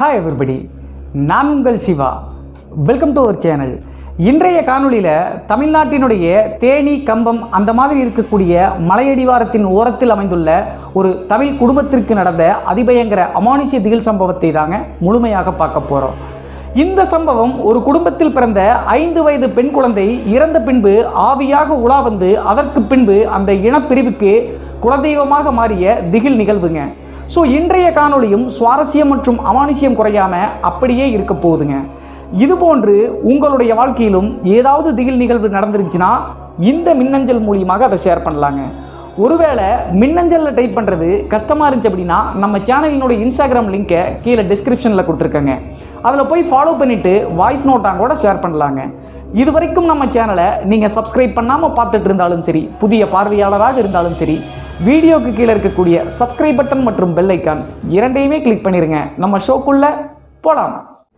hi everybody நான் உங்கள் Siva welcome to our channel இன்றைய காணொளியில் தமிழ்நாட்டினுடைய தேனி கம்பம் அந்த மாதிரி இருக்கக்கூடிய மலையடிவாரத்தின் ஓரத்தில் அமைந்துள்ள ஒரு தமிழ் குடும்பத்திற்கு நடந்த அதிபயங்கர அமானுஷ்ய திகில் சம்பவத்தை தாங்க முழுமையாக பார்க்க போகிறோம் இந்த சம்பவம் ஒரு குடும்பத்தில் பிறந்த ஐந்து வயது பெண் குழந்தை இறந்த பின்பு ஆவியாக உலா வந்து அதற்கு பின்பு அந்த இனப்பிரிவுக்கு குலதெய்வமாக மாறிய திகில் நிகழ்வுங்க ஸோ இன்றைய காணொளியும் சுவாரஸ்யம் மற்றும் அமானுஷ்யம் குறையாம அப்படியே இருக்க போகுதுங்க இதுபோன்று உங்களுடைய வாழ்க்கையிலும் ஏதாவது திகில் நிகழ்வு நடந்துருச்சுன்னா இந்த மின்னஞ்சல் மூலியமாக அதை ஷேர் பண்ணலாங்க ஒருவேளை மின்னஞ்சலில் டைப் பண்ணுறது கஷ்டமாக இருந்துச்சு அப்படின்னா நம்ம சேனலினுடைய இன்ஸ்டாகிராம் லிங்கை கீழே டிஸ்கிரிப்ஷனில் கொடுத்துருக்கேங்க அதில் போய் ஃபாலோ பண்ணிவிட்டு வாய்ஸ் நோட்டாக கூட ஷேர் பண்ணலாங்க இது வரைக்கும் நம்ம சேனலை நீங்கள் சப்ஸ்கிரைப் பண்ணாமல் பார்த்துட்டு இருந்தாலும் சரி புதிய பார்வையாளராக இருந்தாலும் சரி வீடியோக்கு கீழே இருக்கக்கூடிய சப்ஸ்கிரைப் பட்டன் மற்றும் பெல் ஐக்கான் இரண்டையுமே கிளிக் பண்ணிருங்க நம்ம ஷோக்குள்ள போலாம்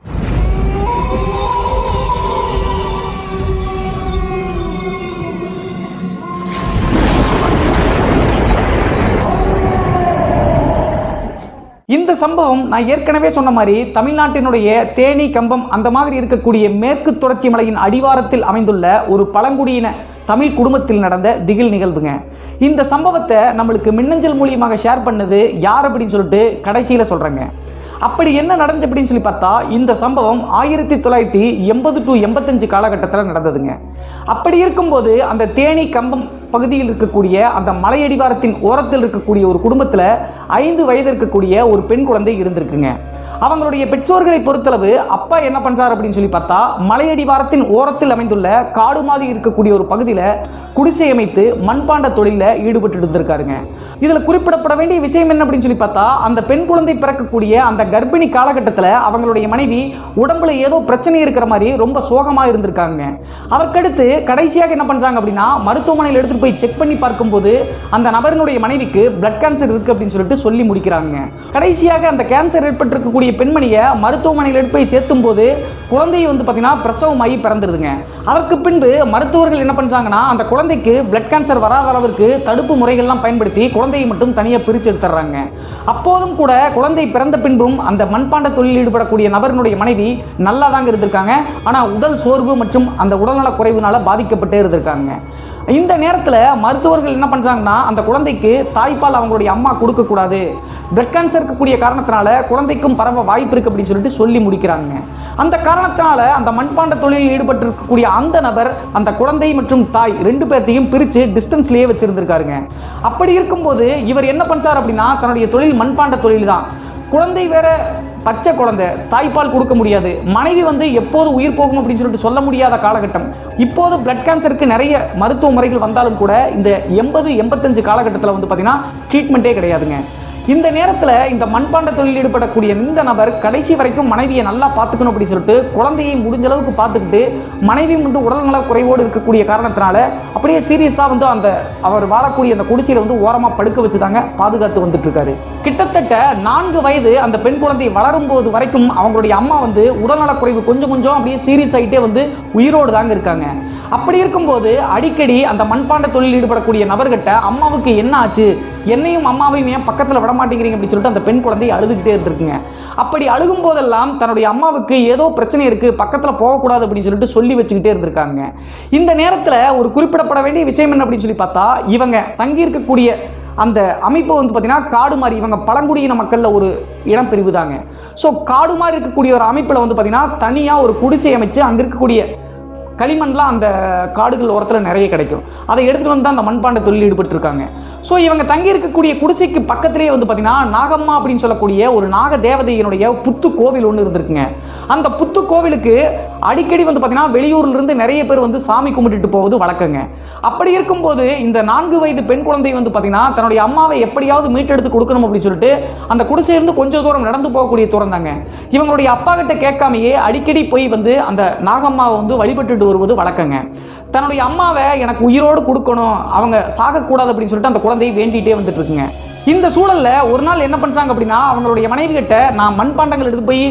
இந்த சம்பவம் நான் ஏற்கனவே சொன்ன மாதிரி தமிழ்நாட்டினுடைய தேனி கம்பம் அந்த மாதிரி இருக்கக்கூடிய மேற்கு தொடர்ச்சி மலையின் அடிவாரத்தில் அமைந்துள்ள ஒரு பழங்குடியின தமிழ் குடும்பத்தில் நடந்த திகில் நிகழ்வுங்க இந்த சம்பவத்தை நம்மளுக்கு மின்னஞ்சல் மூலியமாக ஷேர் பண்ணது யார் அப்படின்னு சொல்லிட்டு கடைசியில் சொல்கிறேங்க அப்படி என்ன நடந்துச்சு அப்படின்னு சொல்லி பார்த்தா இந்த சம்பவம் ஆயிரத்தி தொள்ளாயிரத்தி எண்பது டு எண்பத்தஞ்சு காலகட்டத்தில் நடந்ததுங்க அப்படி இருக்கும்போது அந்த தேனி கம்பம் பகுதியில் இருக்கக்கூடிய அந்த மலையடிவாரத்தின் ஓரத்தில் இருக்கக்கூடிய ஒரு குடும்பத்தில் ஐந்து வயது இருக்கக்கூடிய ஒரு பெண் குழந்தை இருந்திருக்குங்க அவங்களுடைய பெற்றோர்களை பொறுத்தளவு அப்பா என்ன பண்றாரு அப்படின்னு சொல்லி பார்த்தா மலையடிவாரத்தின் ஓரத்தில் அமைந்துள்ள காடு மாதிரி இருக்கக்கூடிய ஒரு பகுதியில் குடிசை அமைத்து மண்பாண்ட தொழிலில் ஈடுபட்டு இருந்திருக்காருங்க இதில் குறிப்பிடப்பட வேண்டிய விஷயம் என்ன அப்படின்னு சொல்லி பார்த்தா அந்த பெண் குழந்தை பிறக்கக்கூடிய அந்த கர்ப்பிணி காலகட்டத்தில் அவங்களுடைய மனைவி உடம்புல ஏதோ பிரச்சனை இருக்கிற மாதிரி ரொம்ப சோகமாக இருந்திருக்காங்க அதற்கடுத்து கடைசியாக என்ன பண்றாங்க அப்படின்னா மருத்துவமனையில் எடுத்துட்டு போய் செக் பண்ணி பார்க்கும்போது அந்த நபரினுடைய மனைவிக்கு பிளட் கேன்சர் இருக்கு அப்படின்னு சொல்லிட்டு சொல்லி முடிக்கிறாங்க கடைசியாக அந்த கேன்சர் ஏற்பட்டிருக்கக்கூடிய பெண்மணியை மருத்துவமனையில் எடுத்து போய் சேர்த்தும் போது குழந்தை வந்து பார்த்தீங்கன்னா பிரசவமாகி பிறந்துருதுங்க அதற்கு பின்பு மருத்துவர்கள் என்ன பண்றாங்கன்னா அந்த குழந்தைக்கு பிளட் கேன்சர் வராத அளவிற்கு தடுப்பு முறைகள்லாம் பயன்படுத்தி குழந்தையை மட்டும் தனியாக பிரித்து எடுத்துடுறாங்க அப்போதும் கூட குழந்தை பிறந்த பின்பும் அந்த மண்பாண்ட தொழிலில் ஈடுபடக்கூடிய நபரினுடைய மனைவி நல்லா தாங்க இருந்திருக்காங்க ஆனால் உடல் சோர்வு மற்றும் அந்த உடல்நல குறைவுனால பாதிக்கப்பட்டே இருந்திருக்காங்க இந்த நேரத்தில் மருத்துவர்கள் என்ன பண்ணுறாங்கன்னா அந்த குழந்தைக்கு தாய்ப்பால் அவங்களுடைய அம்மா கொடுக்கக்கூடாது பிளட் கேன்சர் இருக்கக்கூடிய காரணத்தினால குழந்தைக்கும் பரவ வாய்ப்பு இருக்கு அப்படின்னு சொல்லிட்டு சொல்லி முடிக்கிறாங்க அந்த காரணத்தினால அந்த மண்பாண்ட தொழிலில் ஈடுபட்டு இருக்கக்கூடிய அந்த நபர் அந்த குழந்தை மற்றும் தாய் ரெண்டு பேர்த்தையும் பிரித்து டிஸ்டன்ஸ்லேயே வச்சிருந்திருக்காருங்க அப்படி இருக்கும்போது இவர் என்ன பண்றார் அப்படின்னா தன்னுடைய தொழில் மண்பாண்ட தொழில் தான் குழந்தை வேற பச்சை குழந்தை தாய்ப்பால் கொடுக்க முடியாது மனைவி வந்து எப்போது உயிர் போகும் அப்படின்னு சொல்லிட்டு சொல்ல முடியாத காலகட்டம் இப்போது பிளட் கேன்சருக்கு நிறைய மருத்துவ முறைகள் வந்தாலும் கூட இந்த எண்பது எண்பத்தஞ்சு காலகட்டத்தில் வந்து பார்த்தீங்கன்னா ட்ரீட்மெண்ட்டே கிடையாதுங்க இந்த நேரத்தில் இந்த மண்பாண்ட தொழில் ஈடுபடக்கூடிய இந்த நபர் கடைசி வரைக்கும் மனைவியை நல்லா பார்த்துக்கணும் அப்படின்னு சொல்லிட்டு குழந்தையை முடிஞ்ச அளவுக்கு பார்த்துக்கிட்டு மனைவியும் வந்து உடல்நல குறைவோடு இருக்கக்கூடிய காரணத்தினால அப்படியே சீரியஸாக வந்து அந்த அவர் வாழக்கூடிய அந்த குடிசையில் வந்து ஓரமாக படுக்க வச்சு தாங்க பாதுகாத்து வந்துட்டு இருக்காரு கிட்டத்தட்ட நான்கு வயது அந்த பெண் குழந்தை வளரும் போது வரைக்கும் அவங்களுடைய அம்மா வந்து உடல்நல குறைவு கொஞ்சம் கொஞ்சம் அப்படியே சீரியஸ் ஆகிட்டே வந்து உயிரோடு தாங்க இருக்காங்க அப்படி இருக்கும்போது அடிக்கடி அந்த மண்பாண்ட தொழில் ஈடுபடக்கூடிய நபர்கிட்ட அம்மாவுக்கு என்ன ஆச்சு என்னையும் அம்மாவையும் ஏன் பக்கத்தில் விட மாட்டேங்கிறீங்க அப்படின்னு சொல்லிட்டு அந்த பெண் குழந்தை அழுதுகிட்டே இருந்திருக்குங்க அப்படி அழுகும் போதெல்லாம் தன்னுடைய அம்மாவுக்கு ஏதோ பிரச்சனை இருக்கு பக்கத்தில் போகக்கூடாது அப்படின்னு சொல்லிட்டு சொல்லி வச்சுக்கிட்டே இருந்திருக்காங்க இந்த நேரத்தில் ஒரு குறிப்பிடப்பட வேண்டிய விஷயம் என்ன அப்படின்னு சொல்லி பார்த்தா இவங்க தங்கி இருக்கக்கூடிய அந்த அமைப்பு வந்து பார்த்தீங்கன்னா காடு மாதிரி இவங்க பழங்குடியின மக்களில் ஒரு இனப்பிரிவு தாங்க ஸோ காடு மாதிரி இருக்கக்கூடிய ஒரு அமைப்பில் வந்து பார்த்தீங்கன்னா தனியாக ஒரு குடிசை அமைச்சு அங்கே இருக்கக்கூடிய களிமண்லாம் அந்த காடுகள் ஓரத்தில் நிறைய கிடைக்கும் அதை எடுத்துகிட்டு வந்து தான் அந்த மண்பாண்ட தொழில் ஈடுபட்டிருக்காங்க ஸோ இவங்க தங்கி இருக்கக்கூடிய குடிசைக்கு பக்கத்திலேயே வந்து பார்த்தீங்கன்னா நாகம்மா அப்படின்னு சொல்லக்கூடிய ஒரு நாக தேவதையினுடைய புத்து கோவில் ஒன்று இருந்திருக்குங்க அந்த புத்து கோவிலுக்கு அடிக்கடி வந்து பார்த்தீங்கன்னா வெளியூர்ல இருந்து நிறைய பேர் வந்து சாமி கும்பிட்டுட்டு போவது வழக்கங்க அப்படி இருக்கும்போது இந்த நான்கு வயது பெண் குழந்தை வந்து பார்த்தீங்கன்னா தன்னுடைய அம்மாவை எப்படியாவது மீட்டெடுத்து கொடுக்கணும் அப்படின்னு சொல்லிட்டு அந்த குடிசையிலிருந்து கொஞ்சம் தூரம் நடந்து போகக்கூடிய தூரம் தாங்க இவங்களுடைய அப்பா கிட்ட கேட்காமையே அடிக்கடி போய் வந்து அந்த நாகம்மாவை வந்து வழிபட்டுட்டு வருவது வழக்கங்க தன்னுடைய அம்மாவை எனக்கு உயிரோடு கொடுக்கணும் அவங்க சாகக்கூடாது அப்படின்னு சொல்லிட்டு அந்த குழந்தை வேண்டிகிட்டே வந்துட்டு இருக்குங்க இந்த சூழல்ல ஒரு நாள் என்ன பண்றாங்க அப்படின்னா அவங்களுடைய மனைவி கிட்ட நான் மண்பாண்டங்கள் எடுத்து போய்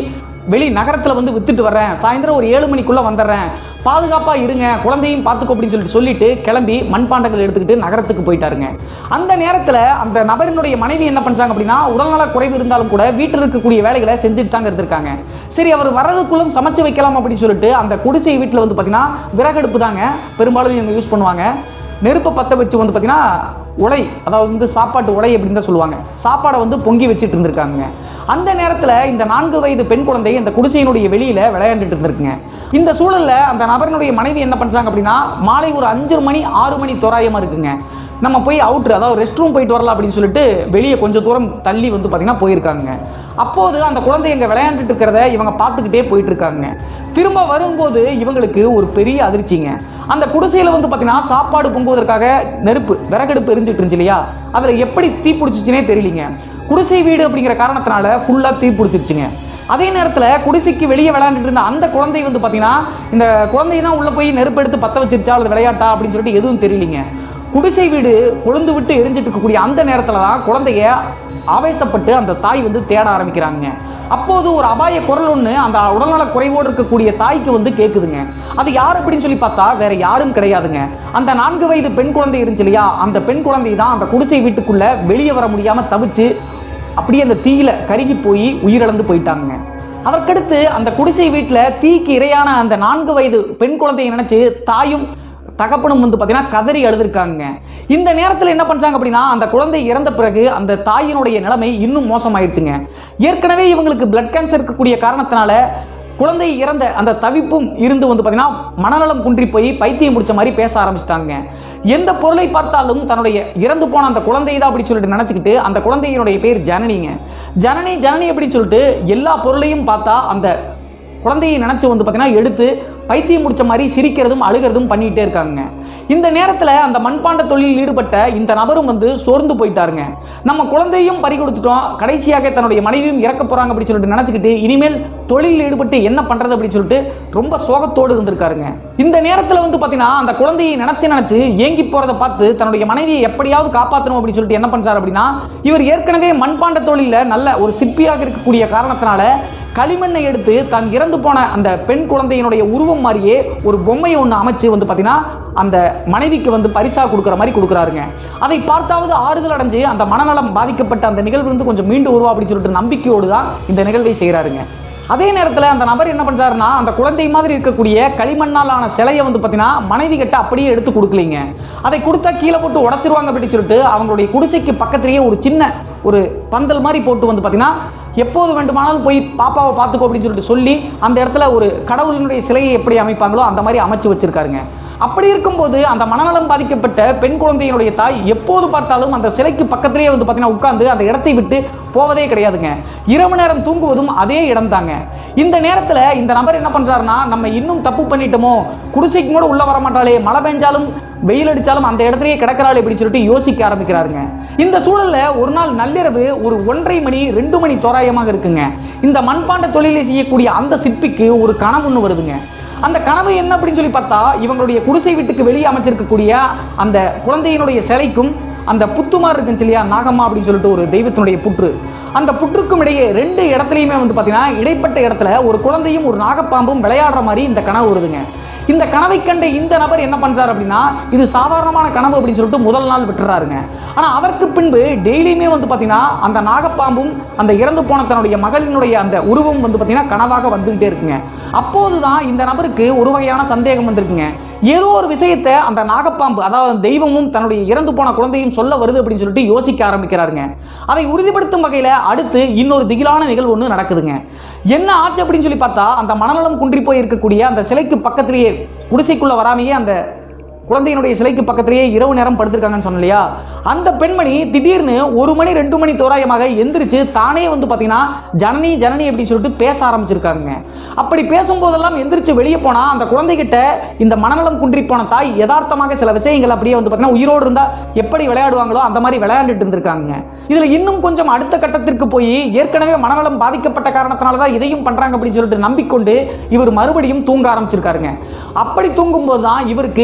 வெளி நகரத்தில் வந்து வித்துட்டு வர்றேன் சாயந்தரம் ஒரு ஏழு மணிக்குள்ளே வந்துடுறேன் பாதுகாப்பாக இருங்க குழந்தையும் பார்த்துக்கோ அப்படின்னு சொல்லிட்டு சொல்லிட்டு கிளம்பி மண்பாண்டங்கள் எடுத்துக்கிட்டு நகரத்துக்கு போயிட்டாருங்க அந்த நேரத்தில் அந்த நபரினுடைய மனைவி என்ன பண்ணுறாங்க அப்படின்னா உடல்நல குறைவு இருந்தாலும் கூட வீட்டில் இருக்கக்கூடிய வேலைகளை செஞ்சுட்டு தாங்க இருந்திருக்காங்க சரி அவர் வரதுக்குள்ளும் சமைச்சு வைக்கலாம் அப்படின்னு சொல்லிட்டு அந்த குடிசை வீட்டில் வந்து பார்த்தீங்கன்னா விறகடுப்பு தாங்க பெரும்பாலும் இவங்க யூஸ் பண்ணுவாங்க நெருப்பை பற்ற வச்சு வந்து பார்த்தீங்கன்னா உலை அதாவது வந்து சாப்பாட்டு உலை அப்படின்னு தான் சொல்லுவாங்க சாப்பாடை வந்து பொங்கி வச்சுட்டு இருந்திருக்காங்க அந்த நேரத்தில் இந்த நான்கு வயது பெண் குழந்தை இந்த குடிசையினுடைய வெளியில் விளையாண்டுட்டு இருந்திருக்குங்க இந்த சூழலில் அந்த நபரினுடைய மனைவி என்ன பண்ணுறாங்க அப்படின்னா மாலை ஒரு அஞ்சு மணி ஆறு மணி தோராயமாக இருக்குங்க நம்ம போய் அவுட்ரு அதாவது ரெஸ்ட் ரூம் போயிட்டு வரலாம் அப்படின்னு சொல்லிட்டு வெளியே கொஞ்சம் தூரம் தள்ளி வந்து பார்த்திங்கன்னா போயிருக்காங்க அப்போது அந்த குழந்தை எங்கே விளையாண்டுட்டு இருக்கிறத இவங்க பார்த்துக்கிட்டே போயிட்டு இருக்காங்க திரும்ப வரும்போது இவங்களுக்கு ஒரு பெரிய அதிர்ச்சிங்க அந்த குடிசையில் வந்து பார்த்தீங்கன்னா சாப்பாடு பொங்குவதற்காக நெருப்பு விறகடுப்பு எரிஞ்சிட்டு இருந்துச்சு இல்லையா அதில் எப்படி தீ பிடிச்சிச்சுனே தெரியலிங்க குடிசை வீடு அப்படிங்கிற காரணத்தினால ஃபுல்லாக தீ பிடிச்சிருச்சுங்க அதே நேரத்தில் குடிசைக்கு வெளியே விளையாண்டுட்டு இருந்த அந்த குழந்தை வந்து பார்த்தீங்கன்னா இந்த குழந்தை தான் உள்ளே போய் நெருப்பு எடுத்து பற்ற வச்சிருச்சா அல்லது விளையாட்டா அப்படின்னு சொல்லிட்டு எதுவும் தெரியலிங்க குடிசை வீடு கொழுந்து விட்டு எரிஞ்சிட்டு இருக்கக்கூடிய அந்த நேரத்தில் தான் குழந்தைய ஆவேசப்பட்டு அந்த தாய் வந்து தேட ஆரம்பிக்கிறாங்க அப்போது ஒரு அபாய குரல் ஒன்று அந்த உடல்நல குறைவோடு இருக்கக்கூடிய தாய்க்கு வந்து கேட்குதுங்க அது யார் அப்படின்னு சொல்லி பார்த்தா வேற யாரும் கிடையாதுங்க அந்த நான்கு வயது பெண் குழந்தை இருந்துச்சு இல்லையா அந்த பெண் குழந்தை தான் அந்த குடிசை வீட்டுக்குள்ள வெளியே வர முடியாம தவிச்சு அப்படியே அந்த தீயில கருகி போய் உயிரிழந்து போயிட்டாங்க அதற்கடுத்து அந்த குடிசை வீட்டில் தீக்கு இரையான அந்த நான்கு வயது பெண் குழந்தையை நினைச்சு தாயும் தகப்பனும் வந்து பார்த்தீங்கன்னா கதறி அழுதுருக்காங்க இந்த நேரத்தில் என்ன பண்ணுறாங்க அப்படின்னா அந்த குழந்தை இறந்த பிறகு அந்த தாயினுடைய நிலைமை இன்னும் மோசமாயிருச்சுங்க ஏற்கனவே இவங்களுக்கு பிளட் கேன்சர் இருக்கக்கூடிய காரணத்தினால குழந்தை இறந்த அந்த தவிப்பும் இருந்து வந்து பார்த்தீங்கன்னா மனநலம் குன்றி போய் பைத்தியம் முடிச்ச மாதிரி பேச ஆரம்பிச்சிட்டாங்க எந்த பொருளை பார்த்தாலும் தன்னுடைய இறந்து போன அந்த குழந்தை தான் அப்படி சொல்லிட்டு நினச்சிக்கிட்டு அந்த குழந்தையினுடைய பேர் ஜனனிங்க ஜனனி ஜனனி அப்படின்னு சொல்லிட்டு எல்லா பொருளையும் பார்த்தா அந்த குழந்தையை நினச்சி வந்து பார்த்தீங்கன்னா எடுத்து பைத்தியம் முடிச்ச மாதிரி சிரிக்கிறதும் அழுகிறதும் பண்ணிக்கிட்டே இருக்காங்க இந்த நேரத்தில் அந்த மண்பாண்ட தொழிலில் ஈடுபட்ட இந்த நபரும் வந்து சோர்ந்து போயிட்டாருங்க நம்ம குழந்தையும் பறி கொடுத்துட்டோம் கடைசியாக தன்னுடைய மனைவியும் இறக்க போகிறாங்க அப்படின்னு சொல்லிட்டு நினச்சிக்கிட்டு இனிமேல் தொழிலில் ஈடுபட்டு என்ன பண்ணுறது அப்படின்னு சொல்லிட்டு ரொம்ப சோகத்தோடு இருந்திருக்காருங்க இந்த நேரத்தில் வந்து பார்த்தீங்கன்னா அந்த குழந்தையை நினச்சி நினச்சி ஏங்கி போகிறத பார்த்து தன்னுடைய மனைவியை எப்படியாவது காப்பாற்றணும் அப்படின்னு சொல்லிட்டு என்ன பண்ணுறாரு அப்படின்னா இவர் ஏற்கனவே மண்பாண்ட தொழிலில் நல்ல ஒரு சிற்பியாக இருக்கக்கூடிய காரணத்தினால களிமண்ணை எடுத்து தான் இறந்து போன அந்த பெண் குழந்தையினுடைய உருவம் மாதிரியே ஒரு பொம்மையை ஒன்று அமைச்சு வந்து பார்த்தீங்கன்னா அந்த மனைவிக்கு வந்து பரிசா கொடுக்குற மாதிரி கொடுக்குறாருங்க அதை பார்த்தாவது ஆறுதல் அடைஞ்சு அந்த மனநலம் பாதிக்கப்பட்ட அந்த நிகழ்வு வந்து கொஞ்சம் மீண்டு உருவா அப்படின்னு சொல்லிட்டு நம்பிக்கையோடு தான் இந்த நிகழ்வை செய்கிறாருங்க அதே நேரத்தில் அந்த நபர் என்ன பண்ணுறாருன்னா அந்த குழந்தை மாதிரி இருக்கக்கூடிய களிமண்ணால் ஆன சிலையை வந்து பார்த்தீங்கன்னா மனைவி கிட்ட அப்படியே எடுத்து கொடுக்கலீங்க அதை கொடுத்தா கீழே போட்டு உடச்சிருவாங்க அப்படின்னு சொல்லிட்டு அவங்களுடைய குடிசைக்கு பக்கத்திலேயே ஒரு சின்ன ஒரு பந்தல் மாதிரி போட்டு வந்து பார்த்தீங்கன்னா எப்போது வேண்டுமானாலும் போய் பாப்பாவை பார்த்துக்கோ அப்படின்னு சொல்லிட்டு சொல்லி அந்த இடத்துல ஒரு கடவுளினுடைய சிலையை எப்படி அமைப்பாங்களோ அந்த மாதிரி அமைச்சு வச்சிருக்காருங்க அப்படி இருக்கும்போது அந்த மனநலம் பாதிக்கப்பட்ட பெண் குழந்தையினுடைய தாய் எப்போது பார்த்தாலும் அந்த சிலைக்கு பக்கத்திலேயே வந்து பார்த்தீங்கன்னா உட்கார்ந்து அந்த இடத்தை விட்டு போவதே கிடையாதுங்க இரவு நேரம் தூங்குவதும் அதே இடம் தாங்க இந்த நேரத்தில் இந்த நபர் என்ன பண்ணுறாருன்னா நம்ம இன்னும் தப்பு பண்ணிட்டோமோ குடிசைக்கு கூட உள்ள வர மாட்டாளே மழை பெஞ்சாலும் வெயில் அடிச்சாலும் அந்த இடத்துலயே கிடக்கிறாள் அப்படின்னு சொல்லிட்டு யோசிக்க ஆரம்பிக்கிறாருங்க இந்த சூழல்ல ஒரு நாள் நள்ளிரவு ஒரு ஒன்றரை மணி ரெண்டு மணி தோராயமாக இருக்குங்க இந்த மண்பாண்ட தொழிலை செய்யக்கூடிய அந்த சிற்பிக்கு ஒரு கனவு ஒன்று வருதுங்க அந்த கனவு என்ன அப்படின்னு சொல்லி பார்த்தா இவங்களுடைய குடிசை வீட்டுக்கு வெளியே அமைச்சிருக்கக்கூடிய அந்த குழந்தையினுடைய சிலைக்கும் அந்த புத்துமார் இருக்குன்னு இல்லையா நாகம்மா அப்படின்னு சொல்லிட்டு ஒரு தெய்வத்தினுடைய புற்று அந்த புற்றுக்கும் இடையே ரெண்டு இடத்துலையுமே வந்து பார்த்தீங்கன்னா இடைப்பட்ட இடத்துல ஒரு குழந்தையும் ஒரு நாகப்பாம்பும் விளையாடுற மாதிரி இந்த கனவு வருதுங்க இந்த கனவை கண்ட இந்த நபர் என்ன பண்றாரு அப்படின்னா இது சாதாரணமான கனவு அப்படின்னு சொல்லிட்டு முதல் நாள் விட்டுறாருங்க ஆனா அதற்கு பின்பு டெய்லியுமே வந்து பார்த்தீங்கன்னா அந்த நாகப்பாம்பும் அந்த இறந்து போன தன்னுடைய மகளினுடைய அந்த உருவம் வந்து பார்த்தீங்கன்னா கனவாக வந்துகிட்டே இருக்குங்க அப்போதுதான் இந்த நபருக்கு ஒரு வகையான சந்தேகம் வந்திருக்குங்க ஏதோ ஒரு விஷயத்தை அந்த நாகப்பாம்பு அதாவது தெய்வமும் தன்னுடைய இறந்து போன குழந்தையும் சொல்ல வருது அப்படின்னு சொல்லிட்டு யோசிக்க ஆரம்பிக்கிறாருங்க அதை உறுதிப்படுத்தும் வகையில் அடுத்து இன்னொரு திகிலான நிகழ்வு ஒன்று நடக்குதுங்க என்ன ஆச்சு அப்படின்னு சொல்லி பார்த்தா அந்த மனநலம் குன்றி போய் இருக்கக்கூடிய அந்த சிலைக்கு பக்கத்திலேயே குடிசைக்குள்ள வராமையே அந்த குழந்தையினுடைய சிலைக்கு பக்கத்திலேயே இரவு நேரம் படுத்திருக்காங்கன்னு சொன்னேன் இல்லையா அந்த பெண்மணி திடீர்னு ஒரு மணி ரெண்டு மணி தோராயமாக எந்திரிச்சு தானே வந்து பார்த்தீங்கன்னா ஜனனி ஜனனி அப்படின்னு சொல்லிட்டு பேச ஆரம்பிச்சிருக்காங்க அப்படி பேசும்போதெல்லாம் எந்திரிச்சு வெளியே போனால் அந்த குழந்தைகிட்ட இந்த மனநலம் குன்றி போன தாய் யதார்த்தமாக சில விஷயங்கள் அப்படியே வந்து பார்த்தீங்கன்னா உயிரோடு இருந்தால் எப்படி விளையாடுவாங்களோ அந்த மாதிரி விளையாண்டுட்டு இருந்திருக்காங்க இதில் இன்னும் கொஞ்சம் அடுத்த கட்டத்திற்கு போய் ஏற்கனவே மனநலம் பாதிக்கப்பட்ட காரணத்தினால தான் இதையும் பண்ணுறாங்க அப்படின்னு சொல்லிட்டு நம்பிக்கொண்டு இவர் மறுபடியும் தூங்க ஆரம்பிச்சிருக்காருங்க அப்படி தூங்கும்போது தான் இவருக்கு இன்னொரு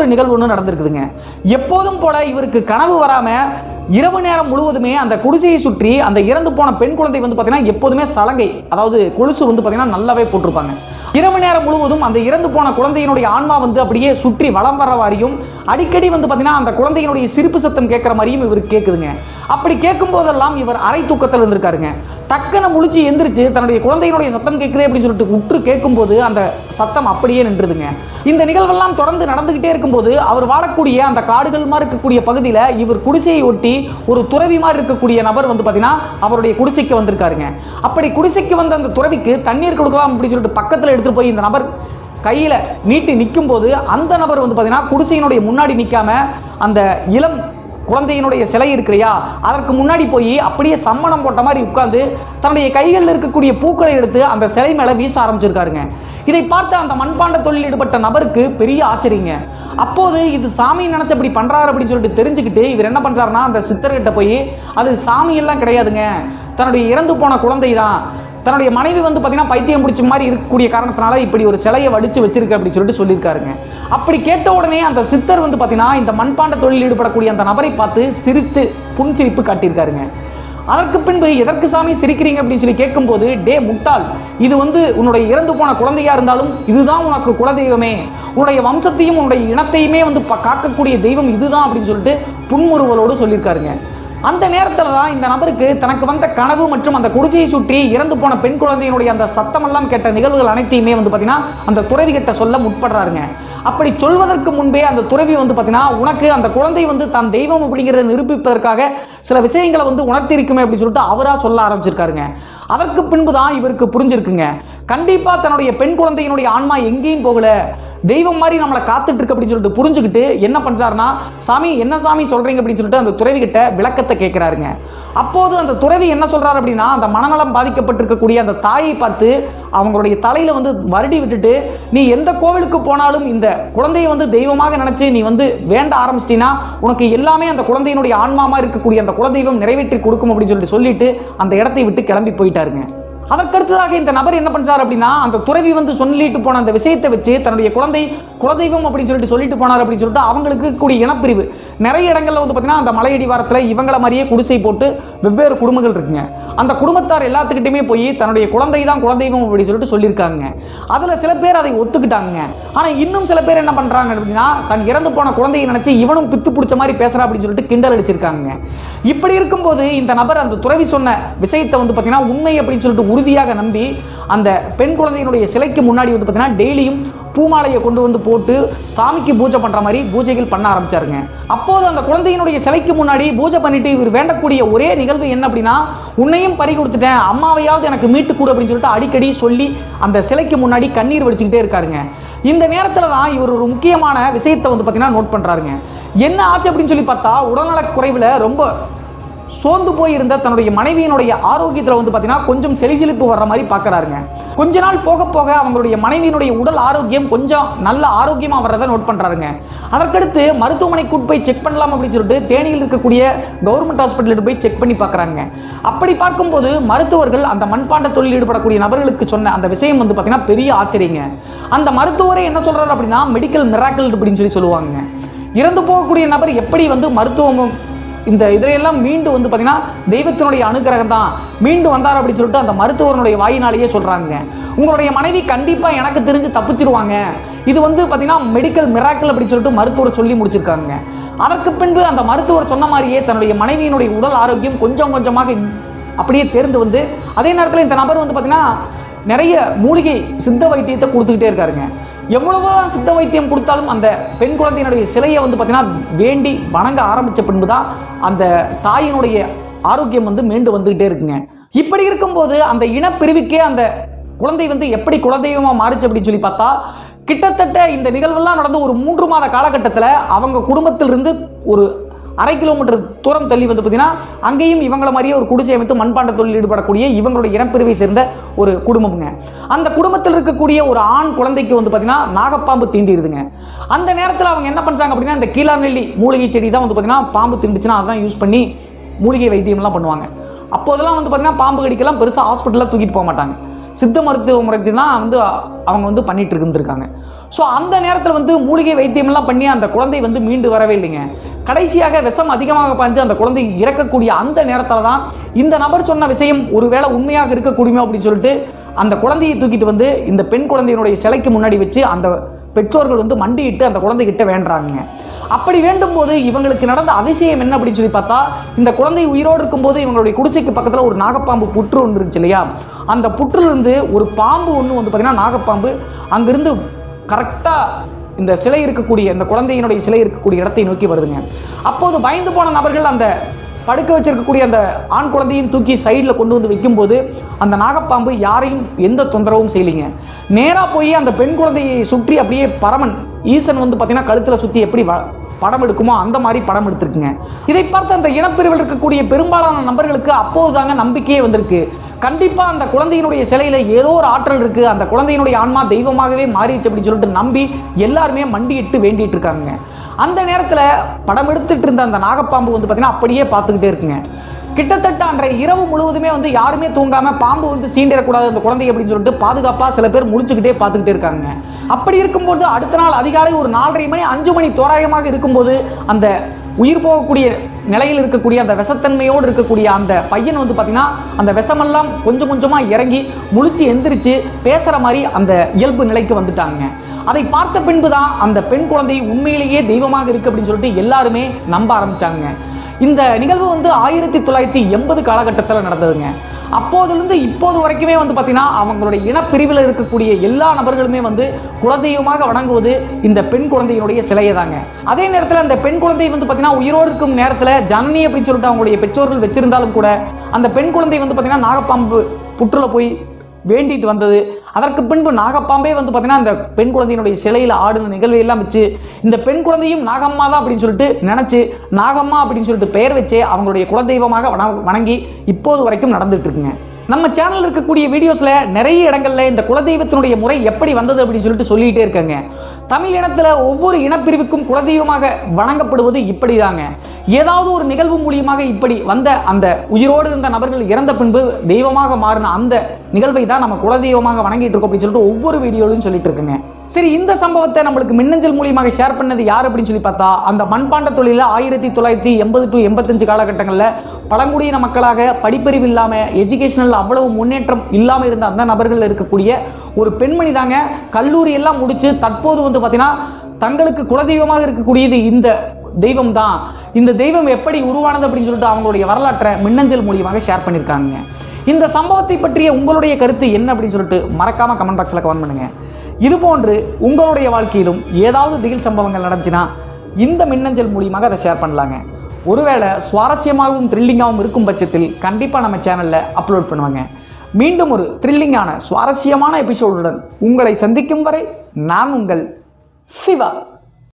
இன்னொரு நிகழ்வு ஒன்று நடந்திருக்குதுங்க எப்போதும் போல இவருக்கு கனவு வராம இரவு நேரம் முழுவதுமே அந்த குடிசையை சுற்றி அந்த இறந்து போன பெண் குழந்தை வந்து பார்த்தீங்கன்னா எப்போதுமே சலங்கை அதாவது கொலுசு வந்து பார்த்தீங்கன்னா நல்லாவே போட்டிருப்பாங்க இரவு நேரம் முழுவதும் அந்த இறந்து போன குழந்தையினுடைய ஆன்மா வந்து அப்படியே சுற்றி வலம் வர வாரியும் அடிக்கடி வந்து பார்த்தீங்கன்னா அந்த குழந்தையினுடைய சிரிப்பு சத்தம் கேட்குற மாதிரியும் இவருக்கு கேட்குதுங்க அப்படி கேட்கும் போதெல்லாம் இவர் அரை தூக்கத்தில் இருந்திருக்காருங்க டக்குன்னு முழிச்சு எந்திரிச்சு தன்னுடைய குழந்தையினுடைய சத்தம் கேட்குதே அப்படின்னு சொல்லிட்டு உற்று கேட்கும்போது அந்த சத்தம் அப்படியே நின்றுதுங்க இந்த நிகழ்வெல்லாம் தொடர்ந்து நடந்துகிட்டே இருக்கும்போது அவர் வாழக்கூடிய அந்த காடுகள் மாதிரி இருக்கக்கூடிய பகுதியில் இவர் குடிசையை ஒட்டி ஒரு துறவி மாதிரி இருக்கக்கூடிய நபர் வந்து பார்த்தீங்கன்னா அவருடைய குடிசைக்கு வந்திருக்காருங்க அப்படி குடிசைக்கு வந்த அந்த துறவிக்கு தண்ணீர் கொடுக்கலாம் அப்படின்னு சொல்லிட்டு பக்கத்தில் எடுத்துட்டு போய் இந்த நபர் கையில் நீட்டி நிற்கும் போது அந்த நபர் வந்து பார்த்தீங்கன்னா குடிசையினுடைய முன்னாடி நிற்காம அந்த இளம் குழந்தையினுடைய சிலை இருக்கு இல்லையா அதற்கு முன்னாடி போய் அப்படியே சம்மணம் போட்ட மாதிரி உட்கார்ந்து தன்னுடைய கைகளில் இருக்கக்கூடிய பூக்களை எடுத்து அந்த சிலை மேலே வீச ஆரம்பிச்சிருக்காருங்க இதை பார்த்து அந்த மண்பாண்ட தொழில் ஈடுபட்ட நபருக்கு பெரிய ஆச்சரியங்க அப்போது இது சாமி நினைச்சபடி பண்றாரு அப்படின்னு சொல்லிட்டு தெரிஞ்சுக்கிட்டு இவர் என்ன பண்றாருன்னா அந்த சித்தர்கிட்ட போய் அது சாமி எல்லாம் கிடையாதுங்க தன்னுடைய இறந்து போன குழந்தை தான் தன்னுடைய மனைவி வந்து பார்த்தீங்கன்னா பைத்தியம் பிடிச்ச மாதிரி இருக்கக்கூடிய காரணத்தினால இப்படி ஒரு சிலையை வடிச்சு வச்சிருக்கு அப்படின்னு சொல்லிட்டு சொல்லியிருக்காருங்க அப்படி கேட்ட உடனே அந்த சித்தர் வந்து பார்த்தீங்கன்னா இந்த மண்பாண்ட தொழில் ஈடுபடக்கூடிய அந்த நபரை பார்த்து சிரித்து புன்சிரிப்பு காட்டியிருக்காருங்க அதற்கு பின்பு எதற்கு சாமி சிரிக்கிறீங்க அப்படின்னு சொல்லி கேட்கும்போது டே முட்டாள் இது வந்து உன்னுடைய இறந்து போன குழந்தையா இருந்தாலும் இதுதான் உனக்கு குலதெய்வமே உன்னுடைய வம்சத்தையும் உன்னுடைய இனத்தையுமே வந்து ப- காக்கக்கூடிய தெய்வம் இதுதான் அப்படின்னு சொல்லிட்டு புன்முறுவலோடு சொல்லியிருக்காருங்க அந்த நேரத்தில் தான் இந்த நபருக்கு தனக்கு வந்த கனவு மற்றும் அந்த குடிசையை சுற்றி இறந்து போன பெண் குழந்தையினுடைய அந்த சத்தமெல்லாம் கேட்ட நிகழ்வுகள் அனைத்தையுமே வந்து பார்த்தீங்கன்னா அந்த துறவி கிட்ட சொல்ல முற்படுறாருங்க அப்படி சொல்வதற்கு முன்பே அந்த துறவி வந்து பார்த்தீங்கன்னா உனக்கு அந்த குழந்தை வந்து தன் தெய்வம் அப்படிங்கிறத நிரூபிப்பதற்காக சில விஷயங்களை வந்து உணர்த்திருக்குமே அப்படின்னு சொல்லிட்டு அவராக சொல்ல ஆரம்பிச்சிருக்காருங்க அதற்கு பின்பு தான் இவருக்கு புரிஞ்சிருக்குங்க கண்டிப்பாக தன்னுடைய பெண் குழந்தையினுடைய ஆன்மா எங்கேயும் போகல தெய்வம் மாதிரி நம்மளை காத்துட்டு இருக்கு அப்படின்னு சொல்லிட்டு புரிஞ்சுக்கிட்டு என்ன பண்றாருன்னா சாமி என்ன சாமி சொல்றீங்க அப்படின்னு சொல்லிட்டு அந்த துறவி கிட்ட விளக்கத்தை கேட்கிறாருங்க அப்போது அந்த துறவி என்ன சொல்றாரு அப்படின்னா அந்த மனநலம் பாதிக்கப்பட்டிருக்கக்கூடிய அந்த தாயை பார்த்து அவங்களுடைய தலையில வந்து வருடி விட்டுட்டு நீ எந்த கோவிலுக்கு போனாலும் இந்த குழந்தையை வந்து தெய்வமாக நினைச்சு நீ வந்து வேண்ட ஆரம்பிச்சிட்டீங்கன்னா உனக்கு எல்லாமே அந்த குழந்தையினுடைய ஆன்மாமா இருக்கக்கூடிய அந்த குலதெய்வம் நிறைவேற்றி கொடுக்கும் அப்படின்னு சொல்லிட்டு சொல்லிட்டு அந்த இடத்தை விட்டு கிளம்பி போயிட்டாருங்க அதற்கடுத்ததாக இந்த நபர் என்ன பண்றாரு அப்படின்னா அந்த துறவி வந்து சொல்லிட்டு போன அந்த விஷயத்தை வச்சு தன்னுடைய குழந்தை குலதெய்வம் அப்படின்னு சொல்லிட்டு சொல்லிட்டு போனார் அப்படின்னு சொல்லிட்டு அவங்களுக்கு இருக்கக்கூடிய இனப்பிரிவு நிறைய இடங்கள்ல வந்து பார்த்தீங்கன்னா அந்த மலையடிவாரத்தில் இவங்கள மாதிரியே குடிசை போட்டு வெவ்வேறு குடும்பங்கள் இருக்குங்க அந்த குடும்பத்தார் எல்லாத்துக்கிட்டையுமே போய் தன்னுடைய குழந்தை தான் குலதெய்வம் அப்படின்னு சொல்லிட்டு சொல்லியிருக்காங்க அதில் சில பேர் அதை ஒத்துக்கிட்டாங்க ஆனால் இன்னும் சில பேர் என்ன பண்ணுறாங்க அப்படின்னா தன் இறந்து போன குழந்தையை நினச்சி இவனும் பித்து பிடிச்ச மாதிரி பேசுகிறா அப்படின்னு சொல்லிட்டு கிண்டல் அடிச்சிருக்காங்க இப்படி இருக்கும்போது இந்த நபர் அந்த துறவி சொன்ன விஷயத்தை வந்து பார்த்தீங்கன்னா உண்மை அப்படின்னு சொல்லிட்டு உறுதியாக நம்பி அந்த பெண் குழந்தையினுடைய சிலைக்கு முன்னாடி வந்து பார்த்தீங்கன்னா டெய்லியும் பூமாலையை கொண்டு வந்து போட்டு சாமிக்கு பூஜை பண்ணுற மாதிரி பூஜைகள் பண்ண ஆரம்பிச்சாருங்க அப்போது அந்த குழந்தையினுடைய சிலைக்கு முன்னாடி பூஜை பண்ணிட்டு இவர் வேண்டக்கூடிய ஒரே நிகழ்வு என்ன அப்படின்னா உன்னையும் பறி கொடுத்துட்டேன் அம்மாவையாவது எனக்கு மீட்டு கொடு அப்படின்னு சொல்லிட்டு அடிக்கடி சொல்லி அந்த சிலைக்கு முன்னாடி கண்ணீர் வடிச்சுக்கிட்டே இருக்காருங்க இந்த நேரத்தில் தான் இவர் ஒரு முக்கியமான விஷயத்தை வந்து பார்த்தீங்கன்னா நோட் பண்ணுறாருங்க என்ன ஆச்சு அப்படின்னு சொல்லி பார்த்தா உடல்நலக் குறைவில் ரொம்ப சோர்ந்து போயிருந்த தன்னுடைய மனைவியினுடைய ஆரோக்கியத்தில் வந்து பார்த்தீங்கன்னா கொஞ்சம் செலிசிலிப்பு வர்ற மாதிரி பார்க்குறாருங்க கொஞ்ச நாள் போக போக அவங்களுடைய மனைவியினுடைய உடல் ஆரோக்கியம் கொஞ்சம் நல்ல ஆரோக்கியமாக வர்றதை நோட் பண்ணுறாருங்க அதற்கடுத்து மருத்துவமனை கூட்டு போய் செக் பண்ணலாம் அப்படின்னு சொல்லிட்டு தேனியில் இருக்கக்கூடிய கவர்மெண்ட் ஹாஸ்பிட்டலுக்கு போய் செக் பண்ணி பார்க்குறாங்க அப்படி பார்க்கும்போது மருத்துவர்கள் அந்த மண்பாண்ட தொழில் ஈடுபடக்கூடிய நபர்களுக்கு சொன்ன அந்த விஷயம் வந்து பார்த்தீங்கன்னா பெரிய ஆச்சரியங்க அந்த மருத்துவரே என்ன சொல்றாரு அப்படின்னா மெடிக்கல் மிராக்கிள் அப்படின்னு சொல்லி சொல்லுவாங்க இறந்து போகக்கூடிய நபர் எப்படி வந்து மருத்துவமும் இந்த இதையெல்லாம் மீண்டு வந்து பார்த்தீங்கன்னா தெய்வத்தினுடைய அனுகிரகம் தான் மீண்டு வந்தார் அப்படின்னு சொல்லிட்டு அந்த மருத்துவருடைய வாயினாலேயே சொல்கிறாங்க உங்களுடைய மனைவி கண்டிப்பாக எனக்கு தெரிஞ்சு தப்பிச்சிருவாங்க இது வந்து பார்த்தீங்கன்னா மெடிக்கல் மிராக்கிள் அப்படின்னு சொல்லிட்டு மருத்துவர் சொல்லி முடிச்சிருக்காங்க அதற்கு பின்பு அந்த மருத்துவர் சொன்ன மாதிரியே தன்னுடைய மனைவியினுடைய உடல் ஆரோக்கியம் கொஞ்சம் கொஞ்சமாக அப்படியே தேர்ந்து வந்து அதே நேரத்தில் இந்த நபர் வந்து பார்த்தீங்கன்னா நிறைய மூலிகை சித்த வைத்தியத்தை கொடுத்துக்கிட்டே இருக்காருங்க எவ்வளவோ சித்த வைத்தியம் கொடுத்தாலும் அந்த பெண் குழந்தையினுடைய சிலையை வந்து பார்த்தீங்கன்னா வேண்டி வணங்க ஆரம்பித்த பின்பு தான் அந்த தாயினுடைய ஆரோக்கியம் வந்து மீண்டு வந்துகிட்டே இருக்குங்க இப்படி இருக்கும்போது அந்த இனப்பிரிவுக்கே அந்த குழந்தை வந்து எப்படி குலதெய்வமாக மாறுச்சு அப்படின்னு சொல்லி பார்த்தா கிட்டத்தட்ட இந்த நிகழ்வெல்லாம் நடந்து ஒரு மூன்று மாத காலகட்டத்தில் அவங்க குடும்பத்திலிருந்து ஒரு அரை கிலோமீட்டர் தூரம் தள்ளி வந்து பார்த்தீங்கன்னா அங்கேயும் இவங்கள மாதிரியே ஒரு குடிசை அமைத்து மண்பாண்ட தொழில் ஈடுபடக்கூடிய இவங்களுடைய இனப்பிரிவை சேர்ந்த ஒரு குடும்பம்ங்க அந்த குடும்பத்தில் இருக்கக்கூடிய ஒரு ஆண் குழந்தைக்கு வந்து பார்த்தீங்கன்னா நாகப்பாம்பு தீண்டிடுதுங்க அந்த நேரத்தில் அவங்க என்ன பண்ணுறாங்க அப்படின்னா இந்த கீழாநெல்லி மூலிகை செடி தான் வந்து பார்த்தீங்கன்னா பாம்பு தீண்டுச்சுன்னா அதான் யூஸ் பண்ணி மூலிகை வைத்தியம்லாம் பண்ணுவாங்க அப்போதெல்லாம் வந்து பார்த்தீங்கன்னா பாம்பு கடிக்கெல்லாம் பெருசாக ஹாஸ்பிட்டலில் தூக்கிட்டு போக மாட்டாங்க சித்த மருத்துவ முறைக்கு தான் வந்து அவங்க வந்து பண்ணிட்டு இருந்திருக்காங்க ஸோ அந்த நேரத்தில் வந்து மூலிகை வைத்தியமெல்லாம் பண்ணி அந்த குழந்தை வந்து மீண்டு வரவே இல்லைங்க கடைசியாக விஷம் அதிகமாக பாஞ்சு அந்த குழந்தை இறக்கக்கூடிய அந்த நேரத்தில் தான் இந்த நபர் சொன்ன விஷயம் ஒருவேளை உண்மையாக இருக்கக்கூடியமோ அப்படின்னு சொல்லிட்டு அந்த குழந்தையை தூக்கிட்டு வந்து இந்த பெண் குழந்தையினுடைய சிலைக்கு முன்னாடி வச்சு அந்த பெற்றோர்கள் வந்து மண்டியிட்டு அந்த குழந்தைகிட்ட வேண்டுறாங்க அப்படி வேண்டும் போது இவங்களுக்கு நடந்த அதிசயம் என்ன அப்படின்னு சொல்லி பார்த்தா இந்த குழந்தை உயிரோடு இருக்கும்போது இவங்களுடைய குடிசைக்கு பக்கத்தில் ஒரு நாகப்பாம்பு புற்று ஒன்று இருந்துச்சு இல்லையா அந்த புற்றுலேருந்து ஒரு பாம்பு ஒன்று வந்து பார்த்தீங்கன்னா நாகப்பாம்பு அங்கிருந்து கரெக்டாக இந்த சிலை இருக்கக்கூடிய இந்த குழந்தையினுடைய சிலை இருக்கக்கூடிய இடத்தை நோக்கி வருதுங்க அப்போது பயந்து போன நபர்கள் அந்த படுக்க வச்சிருக்கக்கூடிய அந்த ஆண் குழந்தையும் தூக்கி சைடில் கொண்டு வந்து வைக்கும்போது அந்த நாகப்பாம்பு யாரையும் எந்த தொந்தரவும் செய்யலைங்க நேராக போய் அந்த பெண் குழந்தையை சுற்றி அப்படியே பரமன் ஈசன் வந்து பார்த்தீங்கன்னா கழுத்தில் சுற்றி எப்படி வ- படம் எடுக்குமோ அந்த மாதிரி படம் எடுத்திருக்குங்க இதை பார்த்து அந்த இனப்பிரிவில் இருக்கக்கூடிய பெரும்பாலான நபர்களுக்கு அப்போதுதாங்க நம்பிக்கையே வந்திருக்கு கண்டிப்பாக அந்த குழந்தையினுடைய சிலையில் ஏதோ ஒரு ஆற்றல் இருக்குது அந்த குழந்தையினுடைய ஆன்மா தெய்வமாகவே மாறிடுச்சு அப்படின்னு சொல்லிட்டு நம்பி எல்லாருமே மண்டியிட்டு வேண்டிட்டு இருக்காங்க அந்த நேரத்தில் படம் எடுத்துட்டு இருந்த அந்த நாகப்பாம்பு வந்து பார்த்தீங்கன்னா அப்படியே பார்த்துக்கிட்டே இருக்குங்க கிட்டத்தட்ட அன்றைய இரவு முழுவதுமே வந்து யாருமே தூங்காம பாம்பு வந்து சீண்டிடக்கூடாது அந்த குழந்தை அப்படின்னு சொல்லிட்டு பாதுகாப்பா சில பேர் முழிச்சுக்கிட்டே பார்த்துக்கிட்டே இருக்காங்க அப்படி இருக்கும்போது அடுத்த நாள் அதிகாலை ஒரு நாலரை மணி அஞ்சு மணி தோராயமாக இருக்கும்போது அந்த உயிர் போகக்கூடிய நிலையில் இருக்கக்கூடிய அந்த விஷத்தன்மையோடு இருக்கக்கூடிய அந்த பையன் வந்து பார்த்தீங்கன்னா அந்த விஷமெல்லாம் கொஞ்சம் கொஞ்சமாக இறங்கி முழிச்சு எந்திரிச்சு பேசுகிற மாதிரி அந்த இயல்பு நிலைக்கு வந்துட்டாங்க அதை பார்த்த பின்பு தான் அந்த பெண் குழந்தை உண்மையிலேயே தெய்வமாக இருக்கு அப்படின்னு சொல்லிட்டு எல்லாருமே நம்ப ஆரம்பிச்சாங்க இந்த நிகழ்வு வந்து ஆயிரத்தி தொள்ளாயிரத்தி எண்பது காலகட்டத்தில் நடந்ததுங்க அப்போதிலிருந்து இப்போது வரைக்குமே வந்து பார்த்தீங்கன்னா அவங்களுடைய இனப்பிரிவில் இருக்கக்கூடிய எல்லா நபர்களுமே வந்து குலதெய்வமாக வணங்குவது இந்த பெண் குழந்தையினுடைய சிலையை தாங்க அதே நேரத்தில் அந்த பெண் குழந்தை வந்து பார்த்தீங்கன்னா உயிரோடு இருக்கும் நேரத்தில் ஜனனி அப்படின்னு சொல்லிட்டு அவங்களுடைய பெற்றோர்கள் வச்சிருந்தாலும் கூட அந்த பெண் குழந்தை வந்து பார்த்தீங்கன்னா நாகப்பாம்பு புற்றுல போய் வேண்டிட்டு வந்தது அதற்கு பின்பு நாகப்பாம்பே வந்து பார்த்தீங்கன்னா அந்த பெண் குழந்தையினுடைய சிலையில் ஆடின நிகழ்வை எல்லாம் வச்சு இந்த பெண் குழந்தையும் நாகம்மா தான் அப்படின்னு சொல்லிட்டு நினச்சி நாகம்மா அப்படின்னு சொல்லிட்டு பெயர் வச்சே அவங்களுடைய குலதெய்வமாக வண- வணங்கி இப்போது வரைக்கும் நடந்துட்டு இருக்குங்க நம்ம சேனல் இருக்கக்கூடிய வீடியோஸில் நிறைய இடங்கள்ல இந்த குலதெய்வத்தினுடைய முறை எப்படி வந்தது அப்படின்னு சொல்லிட்டு சொல்லிட்டே இருக்காங்க தமிழ் இனத்தில் ஒவ்வொரு இனப்பிரிவுக்கும் குலதெய்வமாக வணங்கப்படுவது இப்படிதாங்க ஏதாவது ஒரு நிகழ்வு மூலியமாக இப்படி வந்த அந்த உயிரோடு இருந்த நபர்கள் இறந்த பின்பு தெய்வமாக மாறின அந்த நிகழ்வை தான் நம்ம குலதெய்வமாக வணங்கிட்டு இருக்கோம் அப்படின்னு சொல்லிட்டு ஒவ்வொரு வீடியோலையும் சொல்லிட்டு இருக்குங்க சரி இந்த சம்பவத்தை நம்மளுக்கு மின்னஞ்சல் மூலியமாக ஷேர் பண்ணது யார் அப்படின்னு சொல்லி பார்த்தா அந்த மண்பாண்ட தொழில ஆயிரத்தி தொள்ளாயிரத்தி எண்பது டு எண்பத்தஞ்சு காலகட்டங்களில் பழங்குடியின மக்களாக படிப்பறிவு இல்லாமல் எஜுகேஷனில் அவ்வளவு முன்னேற்றம் இல்லாமல் இருந்த அந்த நபர்கள் இருக்கக்கூடிய ஒரு பெண்மணி தாங்க கல்லூரி எல்லாம் முடிச்சு தற்போது வந்து பார்த்தீங்கன்னா தங்களுக்கு குலதெய்வமாக இருக்கக்கூடியது இந்த தெய்வம் தான் இந்த தெய்வம் எப்படி உருவானது அப்படின்னு சொல்லிட்டு அவங்களுடைய வரலாற்றை மின்னஞ்சல் மூலியமாக ஷேர் பண்ணியிருக்காங்க இந்த சம்பவத்தை பற்றிய உங்களுடைய கருத்து என்ன அப்படின்னு சொல்லிட்டு மறக்காம கமெண்ட் பாக்ஸில் கமெண்ட் பண்ணுங்க இது போன்று உங்களுடைய வாழ்க்கையிலும் ஏதாவது திகில் சம்பவங்கள் நடந்துச்சுன்னா இந்த மின்னஞ்சல் மூலியமாக அதை ஷேர் பண்ணலாங்க ஒருவேளை சுவாரஸ்யமாகவும் த்ரில்லிங்காகவும் இருக்கும் பட்சத்தில் கண்டிப்பாக நம்ம சேனலில் அப்லோட் பண்ணுவாங்க மீண்டும் ஒரு த்ரில்லிங்கான சுவாரஸ்யமான எபிசோடுடன் உங்களை சந்திக்கும் வரை நான் உங்கள் சிவா